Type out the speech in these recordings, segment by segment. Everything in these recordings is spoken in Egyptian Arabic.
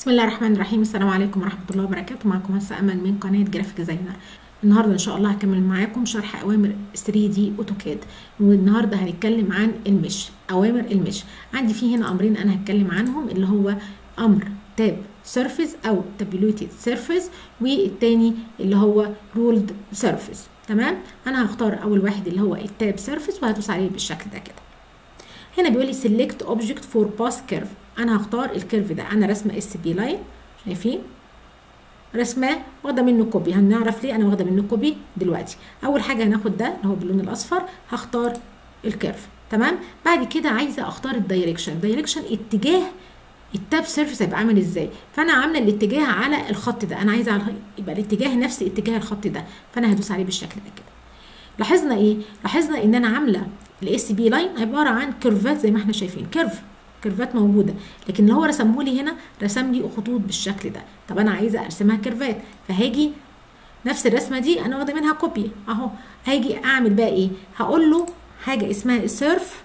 بسم الله الرحمن الرحيم السلام عليكم ورحمة الله وبركاته معكم هسه أمل من قناة جرافيك ديزاينر النهاردة إن شاء الله هكمل معاكم شرح أوامر 3D أوتوكاد والنهاردة هنتكلم عن المش أوامر المش عندي فيه هنا أمرين أنا هتكلم عنهم اللي هو أمر تاب سيرفيس أو تابيلوتد سيرفيس والتاني اللي هو رولد سيرفيس تمام أنا هختار أول واحد اللي هو التاب سيرفيس وهدوس عليه بالشكل ده كده هنا بيقول لي select object for pass curve انا هختار الكيرف ده انا رسمه اس بي لاين شايفين رسماه واخده منه كوبي هنعرف ليه انا واخده منه كوبي دلوقتي اول حاجه هناخد ده اللي هو باللون الاصفر هختار الكيرف تمام بعد كده عايزه اختار الدايركشن الدايركشن اتجاه التاب سيرفيس هيبقى عامل ازاي فانا عامله الاتجاه على الخط ده انا عايزه يبقى الاتجاه نفس اتجاه الخط ده فانا هدوس عليه بالشكل ده كده لاحظنا ايه لاحظنا ان انا عامله الاس بي لاين عباره عن كيرفات زي ما احنا شايفين كيرف كيرفات موجوده لكن اللي هو رسمه لي هنا رسم لي خطوط بالشكل ده طب انا عايزه ارسمها كيرفات فهاجي نفس الرسمه دي انا واخده منها كوبي اهو هاجي اعمل بقى ايه هقول له حاجه اسمها سيرف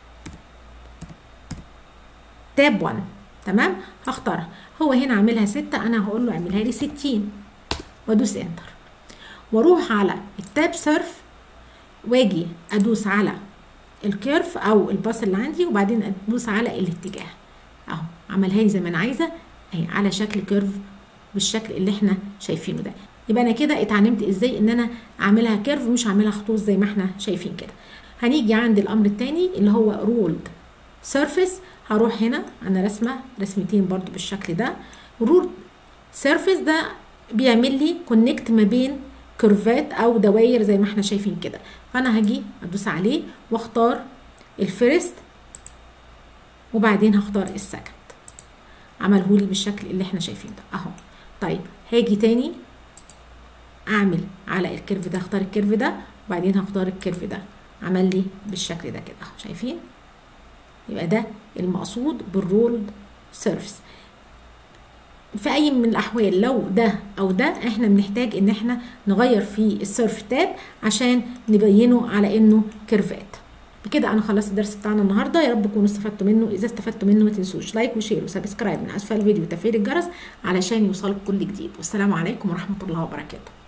تاب 1 تمام هختارها هو هنا عاملها 6 انا هقول له اعملها لي 60 وادوس انتر واروح على التاب سيرف واجي ادوس على الكيرف او الباص اللي عندي وبعدين ادوس على الاتجاه اهو عملها لي زي ما انا عايزه اهي على شكل كيرف بالشكل اللي احنا شايفينه ده يبقى انا كده اتعلمت ازاي ان انا اعملها كيرف ومش اعملها خطوط زي ما احنا شايفين كده هنيجي عند الامر الثاني اللي هو رولد سيرفيس هروح هنا انا رسمه رسمتين برضو بالشكل ده رولد سيرفيس ده بيعمل لي كونكت ما بين كيرفات او دواير زي ما احنا شايفين كده فانا هاجي ادوس عليه واختار الفيرست وبعدين هختار السكند عملهولي بالشكل اللي احنا شايفين ده اهو طيب هاجي تاني اعمل على الكيرف ده اختار الكيرف ده وبعدين هختار الكيرف ده عمل لي بالشكل ده كده اهو شايفين يبقى ده المقصود بالرولد سيرفيس في اي من الاحوال لو ده او ده احنا بنحتاج ان احنا نغير في السيرف تاب عشان نبينه على انه كيرفات بكده انا خلصت الدرس بتاعنا النهارده يا رب تكونوا استفدتوا منه اذا استفدتوا منه ما تنسوش لايك وشير وسبسكرايب من اسفل الفيديو وتفعيل الجرس علشان يوصلك كل جديد والسلام عليكم ورحمه الله وبركاته